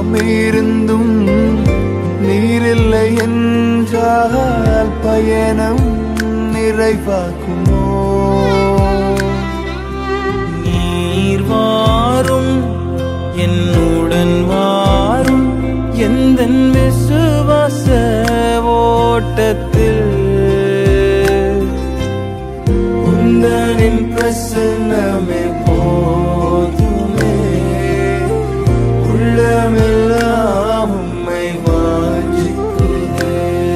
நாம் இருந்தும் நீரில்லை என்றால் பயணம் நிறைவாக்குமோ நீர் வாரும் என்னுடன் வாரும் எந்த விசுவாச ஓட்டத்தில் உந்தனின் பிரசன்னமே போதுமே உள்ளமெல்லாம் உம்மை வாஞ்சிக்கிறேன்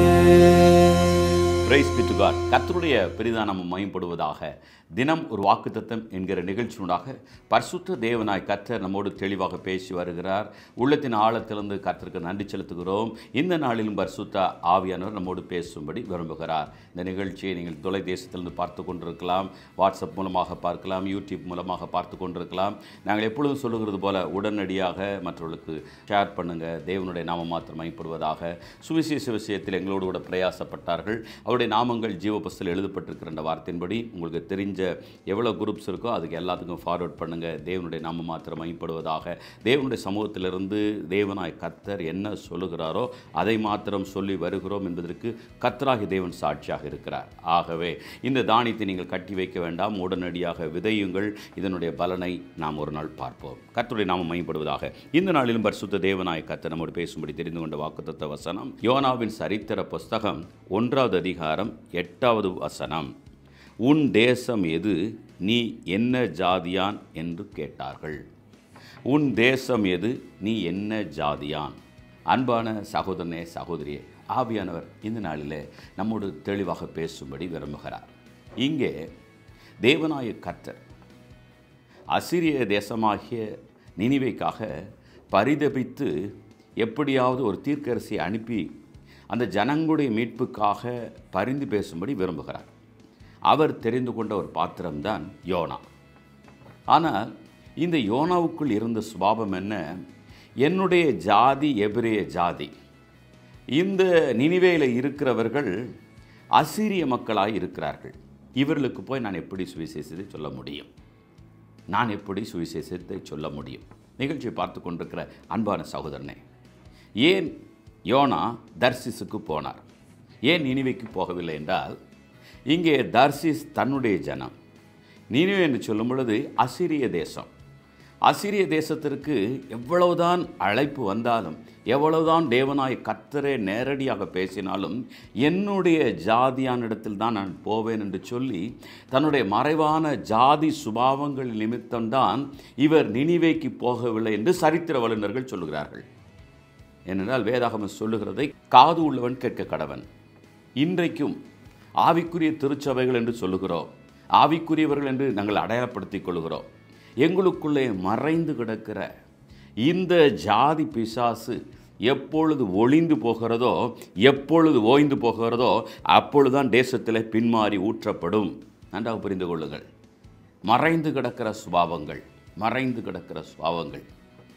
பிரைஸ் பி டு காட் கர்த்தருடைய பெரிதானம் மயப்படுவதாக தினம் ஒரு வாக்குத்தத்தம் என்கிற நிகழ்ச்சியூடாக பரிசுத்த தேவனாய் கர்த்தர் நம்மோடு தெளிவாக பேசி வருகிறார் உள்ளத்தின் ஆழத்திலிருந்து கர்த்தருக்கு நன்றி செலுத்துகிறோம் இந்த நாளிலும் பரிசுத்த ஆவியானவர் நம்மோடு பேசும்படி விரும்புகிறார் இந்த நிகழ்ச்சியை நீங்கள் தொலைதேசத்திலிருந்து பார்த்து கொண்டிருக்கலாம் வாட்ஸ்அப் மூலமாக பார்க்கலாம் யூடியூப் மூலமாக பார்த்து கொண்டிருக்கலாம் நாங்கள் எப்பொழுதும் சொல்லுகிறது போல உடனடியாக மற்றவர்களுக்கு ஷேர் பண்ணுங்கள் தேவனுடைய நாமம் மாத்திரம் மைப்படுவதாக சுவிசேஷ விஷயத்தில் எங்களோடு கூட பிரயாசப்பட்டார்கள் அவருடைய நாமங்கள் ஜீவ புஸ்தல் எழுதப்பட்டிருக்கிற அந்த வார்த்தையின்படி உங்களுக்கு தெரிஞ்ச எவ்வளோ குரூப்ஸ் இருக்கோ அதுக்கு எல்லாத்துக்கும் ஃபார்வர்ட் பண்ணுங்கள் தேவனுடைய நாமம் மாத்திரம் மைப்படுவதாக தேவனுடைய சமூகத்திலிருந்து தேவனாய் கத்தர் என்ன சொல்லுகிறாரோ அதை மாத்திரம் சொல்லி வருகிறோம் என்பதற்கு கத்தராகி தேவன் சாட்சியாக இருக்கிறார் ஆகவே இந்த தானியத்தை நீங்கள் கட்டி வைக்க வேண்டாம் உடனடியாக விதையுங்கள் இதனுடைய பலனை நாம் ஒரு நாள் பார்ப்போம் கர்த்தருடைய நாமம் மையப்படுவதாக இந்த நாளிலும் பரிசுத்த தேவனாய் கர்த்தர் நம்மோடு பேசும்படி தெரிந்து கொண்ட வாக்குத்தத்த வசனம் யோனாவின் சரித்திர புஸ்தகம் ஒன்றாவது அதிகாரம் எட்டாவது வசனம் உன் தேசம் எது நீ என்ன ஜாதியான் என்று கேட்டார்கள் உன் தேசம் எது நீ என்ன ஜாதியான் அன்பான சகோதரனே சகோதரியே ஆவியானவர் இந்த நாளிலே நம்மோடு தெளிவாக பேசும்படி விரும்புகிறார் இங்கே தேவனாய கர்த்தர் அசிரிய தேசமாகிய நினிவைக்காக பரிதபித்து எப்படியாவது ஒரு தீர்க்கரசியை அனுப்பி அந்த ஜனங்களுடைய மீட்புக்காக பரிந்து பேசும்படி விரும்புகிறார் அவர் தெரிந்து கொண்ட ஒரு பாத்திரம்தான் யோனா ஆனால் இந்த யோனாவுக்குள் இருந்த சுபாவம் என்ன என்னுடைய ஜாதி எபிரேய ஜாதி இந்த நினிவேயில் இருக்கிறவர்கள் அசீரிய மக்களாய் இருக்கிறார்கள் இவர்களுக்கு போய் நான் எப்படி சுவிசேஷத்தை சொல்ல முடியும் நான் எப்படி சுவிசேஷத்தை சொல்ல முடியும் நிகழ்ச்சியை பார்த்து கொண்டிருக்கிற அன்பான சகோதரனே ஏன் யோனா தர்சிஸுக்கு போனார் ஏன் நினிவைக்கு போகவில்லை என்றால் இங்கே தர்சிஸ் தன்னுடைய ஜனம் நினிவே என்று சொல்லும் பொழுது அசிரிய தேசம் அசிரிய தேசத்திற்கு எவ்வளவுதான் அழைப்பு வந்தாலும் எவ்வளவுதான் தேவனாய் கத்தரே நேரடியாக பேசினாலும் என்னுடைய ஜாதியானிடத்தில் தான் நான் போவேன் என்று சொல்லி தன்னுடைய மறைவான ஜாதி சுபாவங்கள் நிமித்தம்தான் இவர் நினிவேக்கு போகவில்லை என்று சரித்திர வல்லுநர்கள் சொல்லுகிறார்கள் ஏனென்றால் வேதாகமம் சொல்லுகிறதை காது உள்ளவன் கேட்க கடவன் இன்றைக்கும் ஆவிக்குரிய திருச்சபைகள் என்று சொல்லுகிறோம் ஆவிக்குரியவர்கள் என்று நாங்கள் அடையாளப்படுத்திக் கொள்கிறோம் எங்களுக்குள்ளே மறைந்து கிடக்கிற இந்த ஜாதி பிசாசு எப்பொழுது ஒளிந்து போகிறதோ எப்பொழுது ஓய்ந்து போகிறதோ அப்பொழுதுதான் தேசத்தில் பின்மாறி ஊற்றப்படும் நன்றாக புரிந்து கொள்ளுங்கள் மறைந்து கிடக்கிற சுபாவங்கள் மறைந்து கிடக்கிற சுபாவங்கள்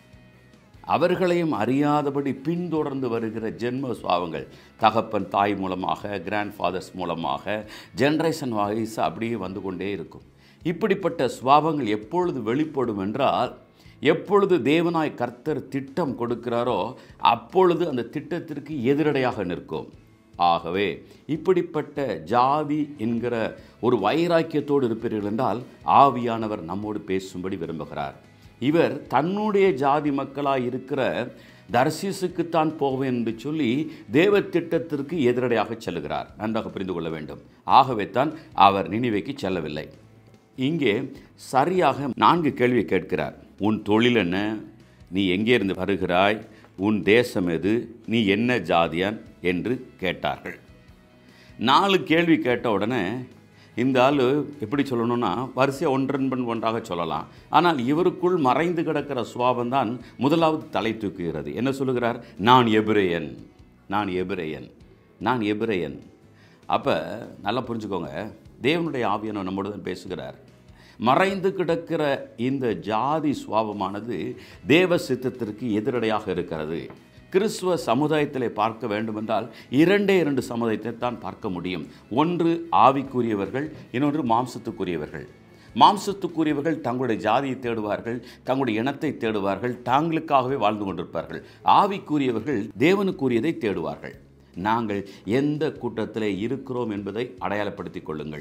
அவர்களையும் அறியாதபடி பின்தொடர்ந்து வருகிற ஜென்ம சுவாவங்கள் தகப்பன் தாய் மூலமாக கிராண்ட் ஃபாதர்ஸ் மூலமாக ஜென்ரேஷன் வாய்ஸ் அப்படியே வந்து கொண்டே இருக்கும் இப்படிப்பட்ட சுவாவங்கள் எப்பொழுது வெளிப்படும் என்றால் எப்பொழுது தேவனாய் கர்த்தர் திட்டம் கொடுக்கிறாரோ அப்பொழுது அந்த திட்டத்திற்கு எதிரடையாக நிற்கும் ஆகவே இப்படிப்பட்ட ஜாதி என்கிற ஒரு வைராக்கியத்தோடு இருப்பீர்கள் என்றால் ஆவியானவர் நம்மோடு பேசும்படி விரும்புகிறார் இவர் தன்னுடைய ஜாதி மக்களாய் இருக்கிற தர்சிசுக்குத்தான் போவேன் என்று சொல்லி தேவ திட்டத்திற்கு எதிரடையாக செல்லுகிறார் நன்றாக புரிந்து கொள்ள வேண்டும் ஆகவே தான் அவர் நினைவைக்கு செல்லவில்லை இங்கே சரியாக நான்கு கேள்வி கேட்கிறார் உன் தொழில் என்ன நீ எங்கே இருந்து வருகிறாய் உன் தேசம் எது நீ என்ன ஜாதியான் என்று கேட்டார்கள் நாலு கேள்வி கேட்ட உடனே இந்த ஆள் எப்படி சொல்லணும்னா வரிசையாக ஒன்றன் பண் ஒன்றாக சொல்லலாம் ஆனால் இவருக்குள் மறைந்து கிடக்கிற சுவாபம் தான் முதலாவது தலை தூக்குகிறது என்ன சொல்லுகிறார் நான் எபிரேயன் நான் எபிரேயன் நான் எபிரேயன் அப்போ நல்லா புரிஞ்சுக்கோங்க தேவனுடைய ஆவியான நம்மோடு தான் பேசுகிறார் மறைந்து கிடக்கிற இந்த ஜாதி சுவாபமானது தேவ சித்தத்திற்கு எதிரடையாக இருக்கிறது கிறிஸ்துவ சமுதாயத்திலே பார்க்க வேண்டுமென்றால் இரண்டே இரண்டு சமுதாயத்தை தான் பார்க்க முடியும் ஒன்று ஆவிக்குரியவர்கள் இன்னொன்று மாம்சத்துக்குரியவர்கள் மாம்சத்துக்குரியவர்கள் தங்களுடைய ஜாதியை தேடுவார்கள் தங்களுடைய இனத்தை தேடுவார்கள் தாங்களுக்காகவே வாழ்ந்து கொண்டிருப்பார்கள் ஆவிக்குரியவர்கள் தேவனுக்குரியதை தேடுவார்கள் நாங்கள் எந்த கூட்டத்திலே இருக்கிறோம் என்பதை அடையாளப்படுத்திக் கொள்ளுங்கள்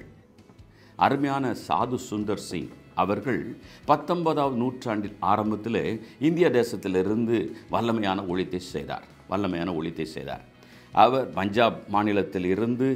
அருமையான சாது சுந்தர் சிங் அவர்கள் பத்தொன்பதாவது நூற்றாண்டின் ஆரம்பத்தில் இந்திய தேசத்திலிருந்து வல்லமையான ஒழித்தை செய்தார் வல்லமையான ஒழித்தை செய்தார் அவர் பஞ்சாப் மாநிலத்தில் இருந்து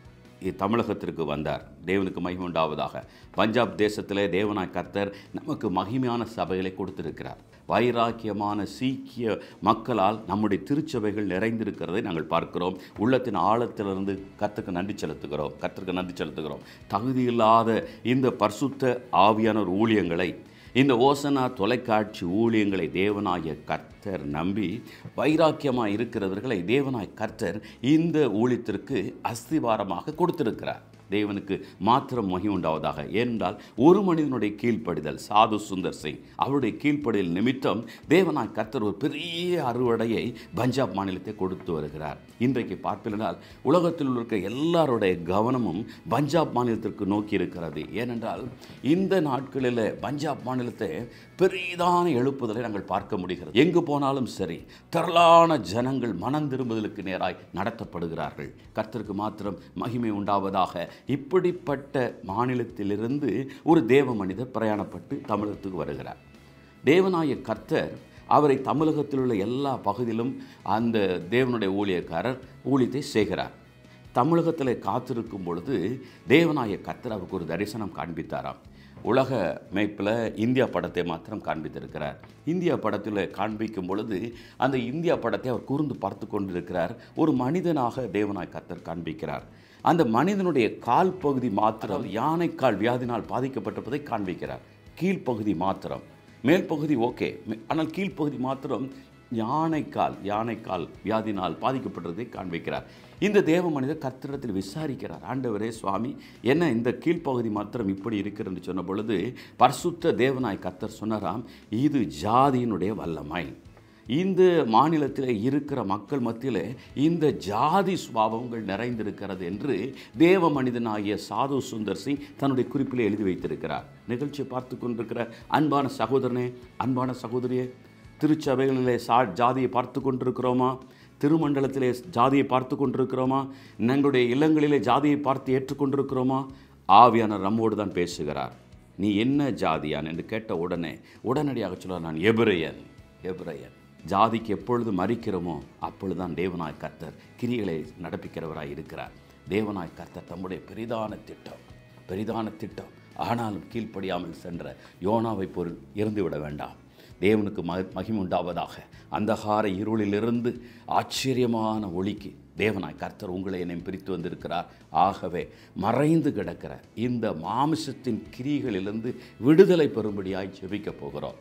இ- தமிழகத்திற்கு வந்தார் தேவனுக்கு மகிமை உண்டாவதாக பஞ்சாப் தேசத்திலே தேவனாய் கர்த்தர் நமக்கு மகிமையான சபைகளை கொடுத்திருக்கிறார் வைராக்கியமான சீக்கிய மக்களால் நம்முடைய திருச்சபைகள் நிறைந்திருக்கிறதை நாங்கள் பார்க்கிறோம் உள்ளத்தின் ஆழத்திலிருந்து கர்த்தருக்கு நன்றி செலுத்துகிறோம் கர்த்தருக்கு நன்றி செலுத்துகிறோம் தகுதியில்லாத இந்த பரிசுத்த ஆவியானோர் ஊழியங்களை இந்த ஓசனா தொலைக்காட்சி ஊழியங்களை தேவனாய கர்த்தர் நம்பி வைராக்கியமாக இருக்கிறவர்களை தேவனாய் கர்த்தர் இந்த ஊழியத்திற்கு அஸ்திவாரமாக கொடுத்திருக்கிறார் தேவனுக்கு மாத்திரம் மகி உண்டாவதாக ஏனென்றால் ஒரு மனிதனுடைய கீழ்ப்படிதல் சாது சுந்தர் சிங் அவருடைய கீழ்ப்படிதல் நிமித்தம் தேவனாய் கர்த்தர் ஒரு பெரிய அறுவடையை பஞ்சாப் மாநிலத்தை கொடுத்து வருகிறார் இன்றைக்கு பார்ப்பினால் உலகத்தில் இருக்க எல்லாருடைய கவனமும் பஞ்சாப் மாநிலத்திற்கு நோக்கி இருக்கிறது ஏனென்றால் இந்த நாட்களில் பஞ்சாப் மாநிலத்தை பெரிதான எழுப்புதலை நாங்கள் பார்க்க முடிகிறது எங்கு போனாலும் சரி திரளான ஜனங்கள் மனம் திரும்புதலுக்கு நேராய் நடத்தப்படுகிறார்கள் கர்த்தருக்கு மாத்திரம் மகிமை உண்டாவதாக இப்படிப்பட்ட மாநிலத்திலிருந்து ஒரு தேவ மனிதர் பிரயாணப்பட்டு தமிழகத்துக்கு வருகிறார் தேவனாய கர்த்தர் அவரை தமிழகத்தில் உள்ள எல்லா பகுதியிலும் அந்த தேவனுடைய ஊழியக்காரர் ஊழியத்தை செய்கிறார் தமிழகத்தில் காத்திருக்கும் பொழுது தேவனாய கர்த்தர் அவருக்கு ஒரு தரிசனம் காண்பித்தாராம் உலக மேய்ப்பில் இந்தியா படத்தை மாத்திரம் காண்பித்திருக்கிறார் இந்தியா படத்தில் காண்பிக்கும் பொழுது அந்த இந்தியா படத்தை அவர் கூர்ந்து பார்த்து கொண்டிருக்கிறார் ஒரு மனிதனாக தேவனாய் கர்த்தர் காண்பிக்கிறார் அந்த மனிதனுடைய கால் பகுதி மாத்திரம் யானைக்கால் வியாதினால் பாதிக்கப்பட்டிருப்பதை காண்பிக்கிறார் கீழ்ப்பகுதி மாத்திரம் மேல் பகுதி ஓகே மே- ஆனால் கீழ்ப்பகுதி மாத்திரம் யானைக்கால் யானைக்கால் வியாதினால் பாதிக்கப்பட்டதை காண்பிக்கிறார் இந்த தேவ மனிதர் கர்த்தரிடத்தில் விசாரிக்கிறார் ஆண்டவரே சுவாமி என்ன இந்த கீழ்ப்பகுதி மாத்திரம் இப்படி இருக்கிறது என்று சொன்ன பொழுது பரிசுத்த தேவனாய் கர்த்தர் சொன்னாராம் இது ஜாதியினுடைய வல்லமை இந்த மாநிலத்தில் இருக்கிற மக்கள் மத்தியில் இந்த ஜாதி சுபாவங்கள் நிறைந்திருக்கிறது என்று தேவ மனிதனாகிய சாது சுந்தர் சிங் தன்னுடைய குறிப்பில் எழுதி வைத்திருக்கிறார் நிகழ்ச்சியை பார்த்து கொண்டிருக்கிற அன்பான சகோதரனே அன்பான சகோதரியே திருச்சபைகளிலே சா ஜாதியை பார்த்து கொண்டிருக்கிறோமா திருமண்டலத்திலே ஜாதியை பார்த்து கொண்டிருக்கிறோமா எங்களுடைய இல்லங்களிலே ஜாதியை பார்த்து ஏற்றுக்கொண்டிருக்கிறோமா ஆவியானவர் நம்மோடு தான் பேசுகிறார் நீ என்ன ஜாதியான் என்று கேட்ட உடனே உடனடியாக சொல்ல நான் எபிரையன் எபிரையன் ஜாதிக்கு எப்பொழுது மறிக்கிறோமோ அப்பொழுதுதான் தேவனாய் கர்த்தர் கிரிகளை நடப்பிக்கிறவராய் இருக்கிறார் தேவனாய் கர்த்தர் தம்முடைய பெரிதான திட்டம் பெரிதான திட்டம் ஆனாலும் கீழ்ப்படியாமல் சென்ற யோனாவை பொருள் இருந்துவிட வேண்டாம் தேவனுக்கு ம மகிமை உண்டாவதாக அந்தகார இருளிலிருந்து ஆச்சரியமான ஒளிக்கு தேவனாய் கர்த்தர் உங்களை என்னை பிரித்து வந்திருக்கிறார் ஆகவே மறைந்து கிடக்கிற இந்த மாமிசத்தின் கிரிகளிலிருந்து விடுதலை பெறும்படியாய் ஜெபிக்கப் போகிறோம்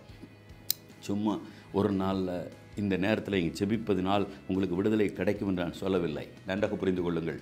சும்மா ஒரு நாளில் இந்த நேரத்தில் இங்கே செபிப்பதினால் உங்களுக்கு விடுதலை கிடைக்கும் என்று நான் சொல்லவில்லை நன்றாக புரிந்து கொள்ளுங்கள்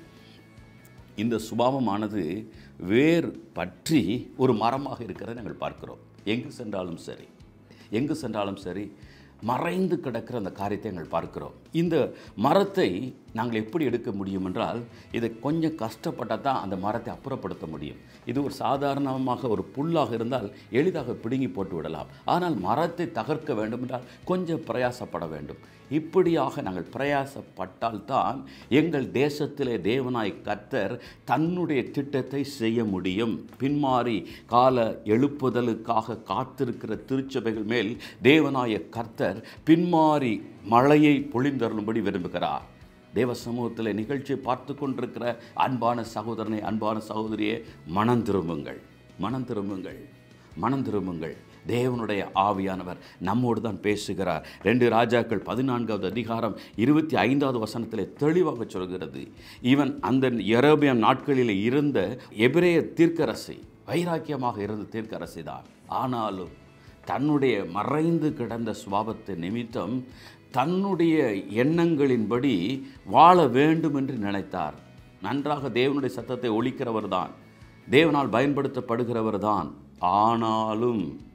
இந்த சுபாவமானது வேர் பற்றி ஒரு மரமாக இருக்கிறதை நாங்கள் பார்க்கிறோம் எங்கு சென்றாலும் சரி எங்கு சென்றாலும் சரி மறைந்து கிடக்கிற அந்த காரியத்தை நாங்கள் பார்க்கிறோம் இந்த மரத்தை நாங்கள் எப்படி எடுக்க முடியும் என்றால் இதை கொஞ்சம் கஷ்டப்பட்டால் தான் அந்த மரத்தை அப்புறப்படுத்த முடியும் இது ஒரு சாதாரணமாக ஒரு புல்லாக இருந்தால் எளிதாக பிடுங்கி போட்டு விடலாம் ஆனால் மரத்தை தகர்க்க வேண்டும் என்றால் கொஞ்சம் பிரயாசப்பட வேண்டும் இப்படியாக நாங்கள் பிரயாசப்பட்டால்தான் எங்கள் தேசத்திலே தேவனாய் கர்த்தர் தன்னுடைய திட்டத்தை செய்ய முடியும் பின்மாறி கால எழுப்புதலுக்காக காத்திருக்கிற திருச்சபைகள் மேல் தேவனாய கர்த்தர் பின்மாறி மழையை பொழிந்தருளும்படி விரும்புகிறார் தேவ சமூகத்தில் நிகழ்ச்சியை பார்த்து கொண்டிருக்கிற அன்பான சகோதரனை அன்பான சகோதரியே மனம் திரும்புங்கள் மனம் திரும்புங்கள் மனம் திரும்புங்கள் தேவனுடைய ஆவியானவர் நம்மோடு தான் பேசுகிறார் ரெண்டு ராஜாக்கள் பதினான்காவது அதிகாரம் இருபத்தி ஐந்தாவது வசனத்தில் தெளிவாக சொல்கிறது இவன் அந்த எரோபியம் நாட்களில் இருந்த எபிரேய தீர்க்கரசி வைராக்கியமாக இருந்த தீர்க்கரசி தான் ஆனாலும் தன்னுடைய மறைந்து கிடந்த சுபாவத்தை நிமித்தம் தன்னுடைய எண்ணங்களின்படி வாழ வேண்டும் என்று நினைத்தார் நன்றாக தேவனுடைய சத்தத்தை ஒழிக்கிறவர் தான் தேவனால் பயன்படுத்தப்படுகிறவர் தான் ஆனாலும்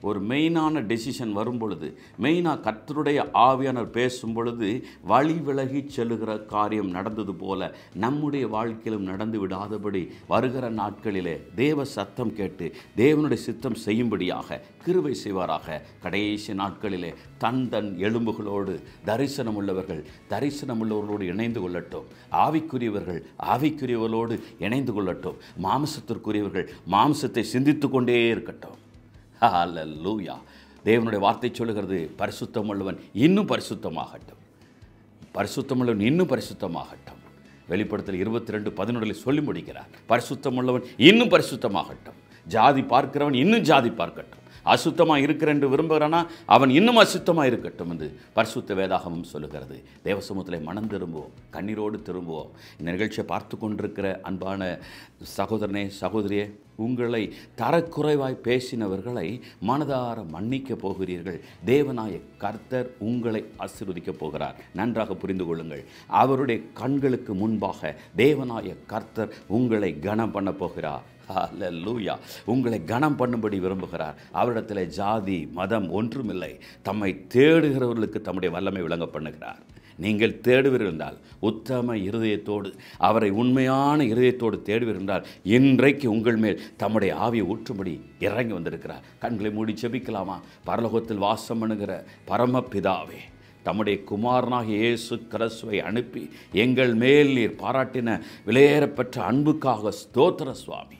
ஒரு மெயினான டெசிஷன் வரும் பொழுது மெயினாக கர்த்தருடைய ஆவியானவர் பேசும் பொழுது வழி விலகி செல்லுகிற காரியம் நடந்தது போல நம்முடைய வாழ்க்கையிலும் நடந்து விடாதபடி வருகிற நாட்களிலே தேவ சத்தம் கேட்டு தேவனுடைய சித்தம் செய்யும்படியாக கிருபை செய்வாராக கடைசி நாட்களிலே தன் தன் எலும்புகளோடு தரிசனம் உள்ளவர்கள் தரிசனம் உள்ளவர்களோடு இணைந்து கொள்ளட்டும் ஆவிக்குரியவர்கள் ஆவிக்குரியவர்களோடு இணைந்து கொள்ளட்டும் மாம்சத்திற்குரியவர்கள் மாம்சத்தை சிந்தித்து கொண்டே இருக்கட்டும் ஹalleluya தேவனுடைய வார்த்தை சொல்லுகிறது பரிசுத்தம் உள்ளவன் இன்னும் பரிசுத்தமாகட்டும் பரிசுத்தமுள்ளவன் இன்னும் பரிசுத்தமாகட்டும் வெளிப்படுத்தல் இருபத்தி ரெண்டு பதினொன்றில் சொல்லி முடிக்கிறார் பரிசுத்தமுள்ளவன் இன்னும் பரிசுத்தமாகட்டும் ஜாதி பார்க்கிறவன் இன்னும் ஜாதி பார்க்கட்டும் அசுத்தமாக இருக்கிறேன் என்று விரும்புகிறானா அவன் இன்னும் அசுத்தமாக இருக்கட்டும் என்று பரிசுத்த வேதாகமும் சொல்லுகிறது தேவசமூகத்தில் மனம் திரும்புவோம் கண்ணீரோடு திரும்புவோம் இந்த நிகழ்ச்சியை பார்த்து கொண்டிருக்கிற அன்பான சகோதரனே சகோதரியே உங்களை தரக்குறைவாய் பேசினவர்களை மனதார மன்னிக்க போகிறீர்கள் தேவனாய கர்த்தர் உங்களை ஆசீர்வதிக்கப் போகிறார் நன்றாக புரிந்து கொள்ளுங்கள் அவருடைய கண்களுக்கு முன்பாக தேவனாய கர்த்தர் உங்களை கனம் பண்ண போகிறார் ஹalleluya உங்களை கனம் பண்ணும்படி விரும்புகிறார் அவரிடத்தில் ஜாதி மதம் ஒன்றுமில்லை தம்மை தேடுகிறவர்களுக்கு தம்முடைய வல்லமை விளங்க பண்ணுகிறார் நீங்கள் தேடுவீர்கள் என்றால் உத்தம இருதயத்தோடு அவரை உண்மையான இருதயத்தோடு தேடுவீர்கள் என்றால் இன்றைக்கு உங்கள் மேல் தம்முடைய ஆவியை ஊற்றும்படி இறங்கி வந்திருக்கிறார் கண்களை மூடி செபிக்கலாமா பரலோகத்தில் வாசம் பண்ணுகிற பரமபிதாவே தம்முடைய குமாரனாகிய இயேசு கிறிஸ்துவை அனுப்பி எங்கள் மேல் நீர் பாராட்டின விலையேறப்பெற்ற அன்புக்காக ஸ்தோத்திர சுவாமி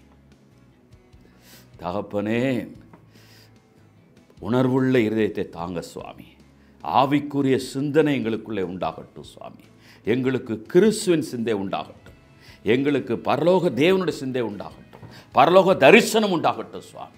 தகப்பனே உணர்வுள்ள இருதயத்தை தாங்க சுவாமி ஆவிக்குரிய சிந்தனை எங்களுக்குள்ளே உண்டாகட்டும் சுவாமி எங்களுக்கு கிறிஸ்துவின் சிந்தை உண்டாகட்டும் எங்களுக்கு பரலோக தேவனுடைய சிந்தை உண்டாகட்டும் பரலோக தரிசனம் உண்டாகட்டும் சுவாமி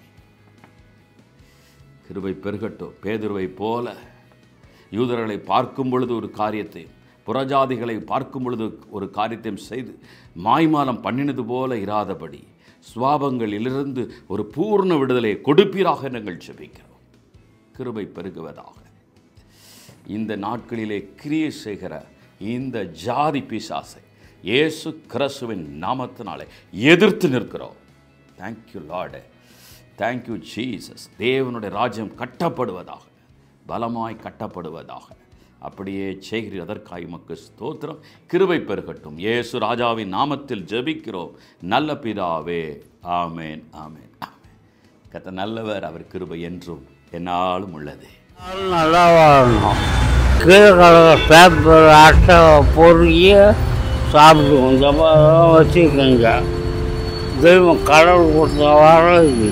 கிருபை பெருகட்டும் பேதுருவை போல யூதர்களை பார்க்கும் பொழுது ஒரு காரியத்தை புறஜாதிகளை பார்க்கும் பொழுது ஒரு காரியத்தையும் செய்து மாய்மாலம் பண்ணினது போல இராதபடி சுவாபங்களிலிருந்து ஒரு பூர்ண விடுதலையை கொடுப்பீராக நாங்கள் செபிக்கிறோம் கிருபை பெருகுவதாக இந்த நாட்களிலே கிரியை செய்கிற இந்த ஜாதி பிசாசை இயேசு கிறிஸ்துவின் நாமத்தினாலே எதிர்த்து நிற்கிறோம் தேங்க்யூ லார்டு தேங்க்யூ ஜீசஸ் தேவனுடைய ராஜ்யம் கட்டப்படுவதாக பலமாய் கட்டப்படுவதாக அப்படியே செய்கிறீர் அதற்காய் மக்கு ஸ்தோத்திரம் கிருபை பெருகட்டும் இயேசு ராஜாவின் நாமத்தில் ஜெபிக்கிறோம் நல்ல பிதாவே ஆமேன் ஆமேன் ஆமேன் கத்த நல்லவர் அவர் கிருபை என்றும் என்னாலும் உள்ளது நல்லா வாழணும் கீழே கிடக்கிற பேப்பர் அட்டை பொறுக்கி சாப்பிடுவோம் இந்த மாதிரி வச்சுக்கோங்க தெய்வம் கடவுள் கொடுத்த வாரம் இது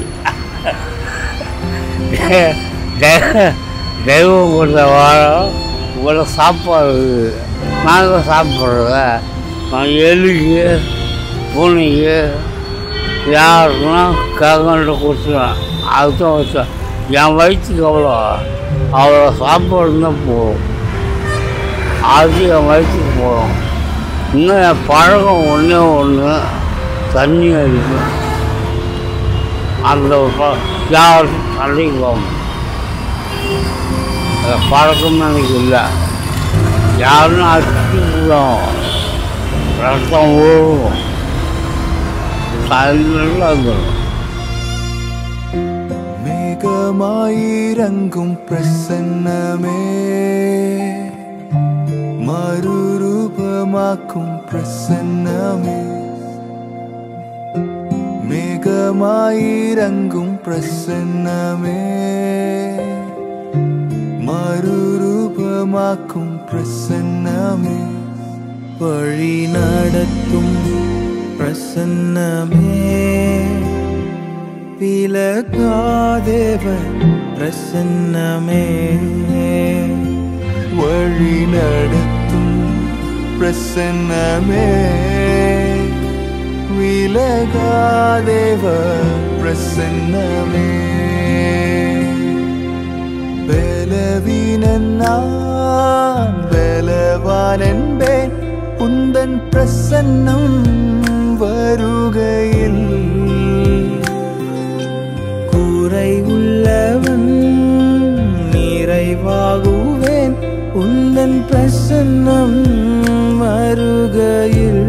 தெ- தெய்வம் கொடுத்த வாரம் இவ்வளோ சாப்பாடு இது. நாங்கள் சாப்பிட்றத நான் எலிக்கு பூனைக்கு யாருக்குன்னா கங்கன்ட்டு கொடுத்துருவேன் அதுதான் வச்சேன் என் வயிற்றுக்கு எவ்வளோ அவ்வளோ சாப்பாடு இருந்தால் போதும் அது என் வயிற்றுக்கு போதும் இன்னும் என் பழக்கம் ஒன்றே ஒன்று தண்ணி அடிக்கும் அந்த ப- யாருக்கும் தண்ணிக்கு போகும் அந்த பழக்கம் எனக்கு இல்லை யாரும் அடிச்சு விடும் ரத்தம் ஊழும் தண்ணியில் வந்துடும் மேகமாயிரங்கும் பிரசன்னமே மறுரூபமாக்கும் பிரசன்னமே மேகமாயிரங்கும் பிரசன்னமே மறுரூபமாக்கும் பிரசன்னமே வழி நடத்தும் பிரசன்னமே விலகாதேவ பிரசன்னமே வழி நடத்தும் பிரசன்னமே விலகாதேவ பிரசன்னமே பலவீனன் நான் பலவான் என்பேன் உந்தன் பிரசன்னம் வருகையில் குறை உள்ளவன் நிறைவாகுவேன் உந்தன் பிரசன்னம் வருகையில்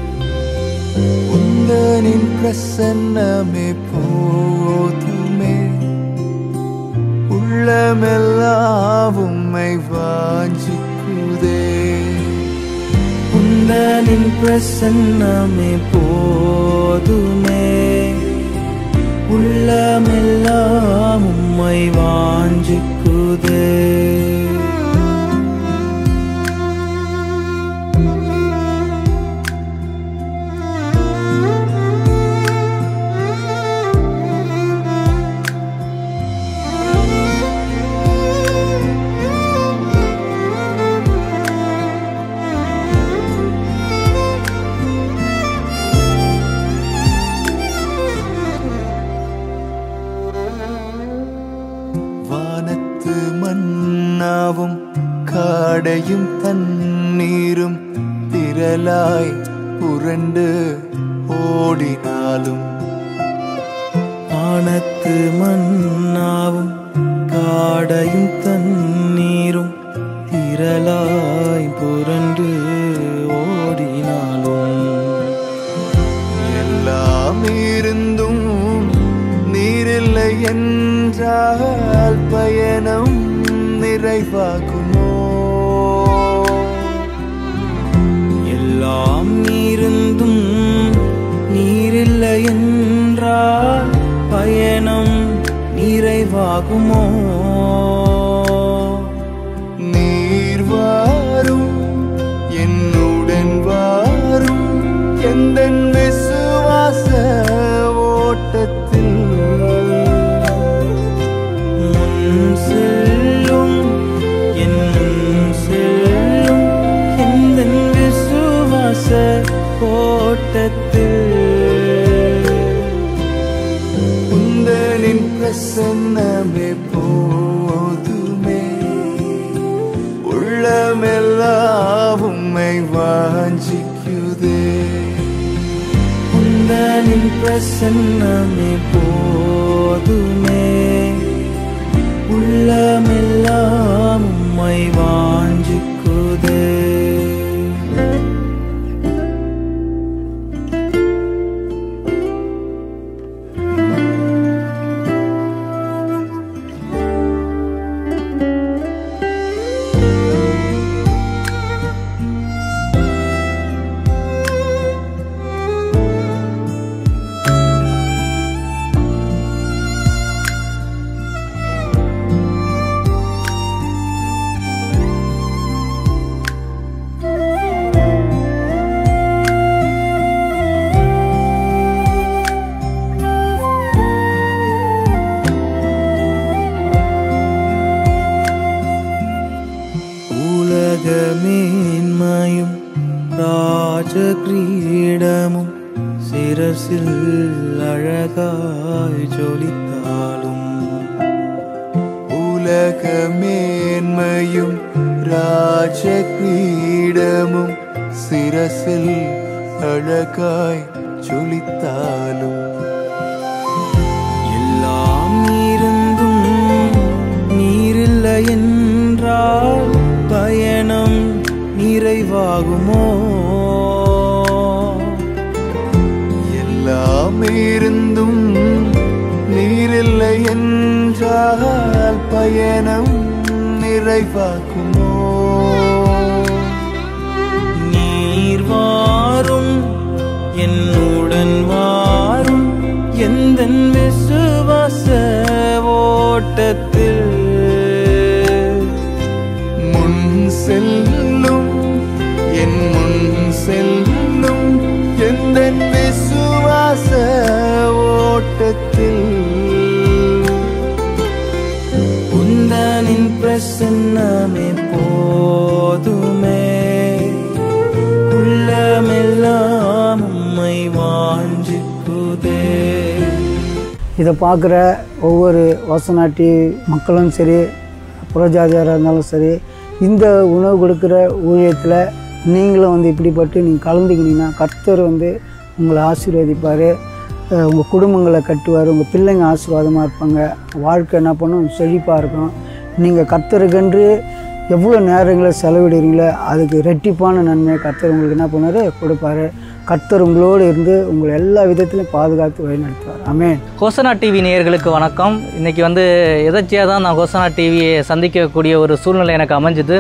உந்தனின் பிரசன்னமே போதுமே உள்ளமெல்லாம் உம்மை வாஞ்சிக்குதே உந்தனின் பிரசன்னமே போதுமே உள்ளமெல்லாம் உம்மை வாஞ்சிக்குதே வானத்து மன்னாவும் காடையும் தண்ணீரும் திரளாய் புரண்டு ஓடினாலும் ஆனத்து மன்னாவும் காடையும் தண்ணீரும் திரளாய் புரண்டு ஓடினாலும் எல்லாம் இருந்தும் நீரில்லை என்றால் பயணம் நிறைவாகுமோ எல்லாம் இருந்தும் நீரில்லை என்றால் பயணம் நிறைவாகுமோ நீர் வாரும் என்னுடன் வாரும் எந்த விசுவாச ஓட்டத்தில் முன் செல்லும் என் முன் செல்லும் எந்த விசுவாச ஓட்டத்தில் உந்தனின் பிரசன்னமே போதுமே உள்ளமெல்லாம் உம்மை வாஞ்சிக்குதே உந்தனின் பிரசன்னமே போதுமே உள்ளமெல்லாம் உம்மை வாஞ்சிக்குதே உலகமேன்மையும் ராஜகிரீடமும் சிரசில் அழகாய் ஜொலித்தாலும் உலக மேன்மையும் ராஜ கிரீடமும் சிரசில் அழகாய் ஜொலித்தாலும் எல்லாம் இருந்தும் நீரில்லை என்றால் பயணம் நிறைவாகுமோ எல்லாம் இருந்தும் நீரில்லை என்றால் பயணம் நிறைவாக்குமோ நீர் வாரும் என்னுடன் வாரும் எந்த விசுவாச ஓட்டத்தில் முன் செல்லும் என் முன் செல்லும் எந்த விசுவாச ஓட்டத்தில் உந்தனின் பிரசன்னமே போதுமே உள்ளமெல்லாம் உம்மை வாஞ்சிக்குதே இதை பார்க்குற ஒவ்வொரு வசனாட்டி மக்களும் சரி புறஜாதியாராக இருந்தாலும் சரி இந்த உணவு கொடுக்குற ஊழியத்தில் நீங்களும் வந்து இப்படிப்பட்டு நீங்கள் கலந்துக்கினீங்கன்னா கர்த்தர் வந்து உங்களை ஆசீர்வதிப்பார் உங்கள் குடும்பங்களை கட்டுவார் உங்கள் பிள்ளைங்க ஆசீர்வாதமாக இருப்பாங்க வாழ்க்கை என்ன பண்ணும் செழிப்பாக இருக்கும் நீங்கள் கர்த்தருக்கென்று எவ்வளோ நேரங்களை செலவிடுறீங்களோ அதுக்கு ரெட்டிப்பான நன்மையை கர்த்தர் உங்களுக்கு என்ன பண்ணுவார் கொடுப்பாரு கர்த்தர் உங்களோடு இருந்து உங்களை எல்லா விதத்திலும் பாதுகாத்து வழிநடத்துவார் ஆமென் ஹோசனா டிவி நேயர்களுக்கு வணக்கம் இன்றைக்கி வந்து எதர்ச்சியாக தான் நான் ஹோசனா டிவியை சந்திக்கக்கூடிய ஒரு சூழ்நிலை எனக்கு அமைஞ்சுது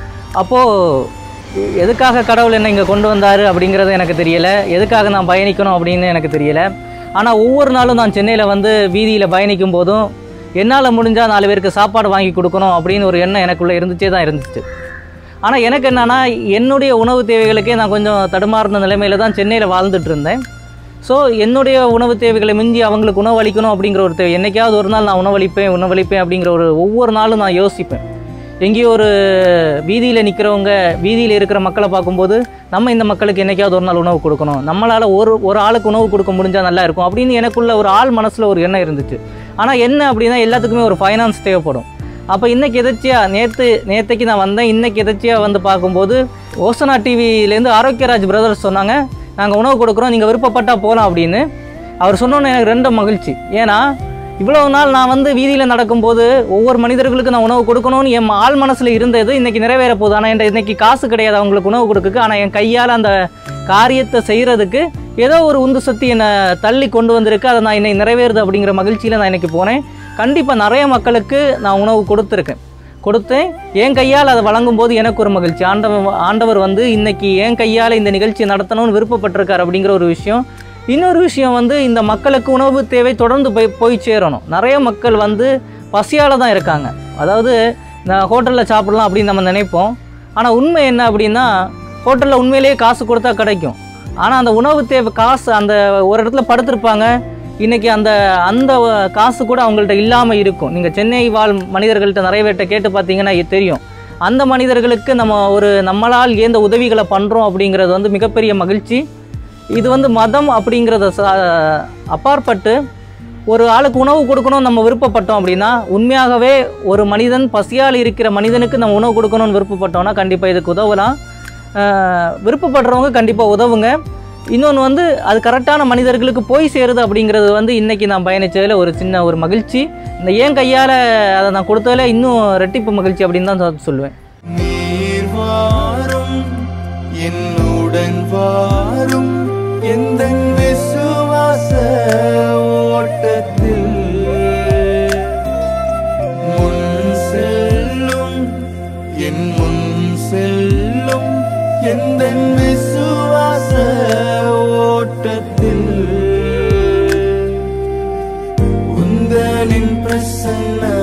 அப்போது எதுக்காக கடவுள் என்னை இங்கே கொண்டு வந்தார் அப்படிங்கிறது எனக்கு தெரியலை எதுக்காக நான் பயணிக்கணும் அப்படின்னு எனக்கு தெரியலை ஆனால் ஒவ்வொரு நாளும் நான் சென்னையில் வந்து வீதியில் பயணிக்கும் போதும் என்னால் முடிஞ்சால் நாலு பேருக்கு சாப்பாடு வாங்கி கொடுக்கணும் அப்படின்னு ஒரு எண்ணம் எனக்குள்ளே இருந்துச்சே தான் இருந்துச்சு ஆனால் எனக்கு என்னன்னா என்னுடைய உணவு தேவைகளுக்கே நான் கொஞ்சம் தடுமாறுன நிலைமையில தான் சென்னையில் வாழ்ந்துட்டு இருந்தேன் ஸோ என்னுடைய உணவு தேவைகளை மிஞ்சி அவங்களுக்கு உணவளிக்கணும் அப்படிங்கிற ஒரு தேவை என்னைக்காவது ஒரு நாள் நான் உணவளிப்பேன் உணவளிப்பேன் அப்படிங்கிற ஒரு ஒவ்வொரு நாளும் நான் யோசிப்பேன் எங்கேயோ ஒரு வீதியில் நிற்கிறவங்க வீதியில் இருக்கிற மக்களை பார்க்கும்போது நம்ம இந்த மக்களுக்கு என்னைக்காவது ஒரு நாள் உணவு கொடுக்கணும் நம்மளால் ஒரு ஒரு ஆளுக்கு உணவு கொடுக்க முடிஞ்சால் நல்லா இருக்கும் அப்படின்னு எனக்குள்ள ஒரு ஆள் மனசில் ஒரு எண்ணம் இருந்துச்சு ஆனால் என்ன அப்படின்னா எல்லாத்துக்குமே ஒரு ஃபைனான்ஸ் தேவைப்படும் அப்போ இன்னைக்கு எதாச்சியாக நேற்று நேற்றைக்கு நான் வந்தேன் இன்னைக்கு எதாச்சியாக வந்து பார்க்கும்போது ஓசனா டிவிலேருந்து ஆரோக்கியராஜ் பிரதர்ஸ் சொன்னாங்க நாங்கள் உணவு கொடுக்குறோம் நீங்கள் விருப்பப்பட்டால் போகலாம் அப்படின்னு அவர் சொன்னோன்னே எனக்கு ரெண்டு மகிழ்ச்சி ஏன்னா இவ்வளவு நாள் நான் வந்து வீதியில் நடக்கும்போது ஒவ்வொரு மனிதர்களுக்கு நான் உணவு கொடுக்கணும்னு என் ஆள் மனசில் இருந்தது இன்னைக்கு நிறைவேற போகுது ஆனால் என்கிட்ட இன்னைக்கு காசு கிடையாது அவங்களுக்கு உணவு கொடுக்க ஆனால் என் கையால் அந்த காரியத்தை செய்கிறதுக்கு ஏதோ ஒரு உந்து சக்தி என்னை தள்ளி கொண்டு வந்திருக்கு அதை நான் இன்னைக்கு நிறைவேறுது அப்படிங்கிற மகிழ்ச்சியில் நான் இன்னைக்கு போனேன் கண்டிப்பாக நிறைய மக்களுக்கு நான் உணவு கொடுத்துருக்கேன் கொடுத்தேன் என் கையால் அதை வழங்கும் போது எனக்கு ஒரு மகிழ்ச்சி ஆண்டவர் ஆண்டவர் வந்து இன்னைக்கு என் கையால் இந்த நிகழ்ச்சியை நடத்தணும்னு விருப்பப்பட்டிருக்கார் அப்படிங்கிற ஒரு விஷயம் இன்னொரு விஷயம் வந்து இந்த மக்களுக்கு உணவு தேவை தொடர்ந்து போய் போய் சேரணும் நிறைய மக்கள் வந்து பசியால் தான் இருக்காங்க அதாவது நான் ஹோட்டலில் சாப்பிடலாம் அப்படின்னு நம்ம நினைப்போம் ஆனால் உண்மை என்ன அப்படின்னா ஹோட்டலில் உண்மையிலேயே காசு கொடுத்தா கிடைக்கும் ஆனால் அந்த உணவு தேவை காசு அந்த ஒரு இடத்துல படுத்திருப்பாங்க இன்றைக்கி அந்த அந்த காசு கூட அவங்கள்ட்ட இல்லாமல் இருக்கும் நீங்கள் சென்னை வாழ் மனிதர்கள்ட்ட நிறைய பேர்கிட்ட கேட்டு பார்த்தீங்கன்னா இது தெரியும் அந்த மனிதர்களுக்கு நம்ம ஒரு நம்மளால் ஏந்த உதவிகளை பண்ணுறோம் அப்படிங்கிறது வந்து மிகப்பெரிய மகிழ்ச்சி இது வந்து மதம் அப்படிங்கிறத ச- அப்பாற்பட்டு ஒரு ஆளுக்கு உணவு கொடுக்கணும் நம்ம விருப்பப்பட்டோம் அப்படின்னா உண்மையாகவே ஒரு மனிதன் பசியால் இருக்கிற மனிதனுக்கு நம்ம உணவு கொடுக்கணும்னு விருப்பப்பட்டோம்னா கண்டிப்பாக இதுக்கு உதவலாம் ஆஹ் விருப்பப்படுறவங்க கண்டிப்பாக உதவுங்க இன்னொன்று வந்து அது கரெக்டான மனிதர்களுக்கு போய் சேருது அப்படிங்கிறது வந்து இன்றைக்கி நான் பயணித்ததில் ஒரு சின்ன ஒரு மகிழ்ச்சி இந்த ஏன் கையால் அதை நான் கொடுத்ததில் இன்னும் ரெட்டிப்பு மகிழ்ச்சி அப்படின்னு தான் சொ- சொல்லுவேன் நீர் வாரும் என்னுடன் வாரும் எந்த விசுவாச ஓட்டத்தில் முன் செல்லும் என் முன் செல்லும் எந்த விசுவாச ஓட்டத்தில் உந்தனின் பிரசன்ன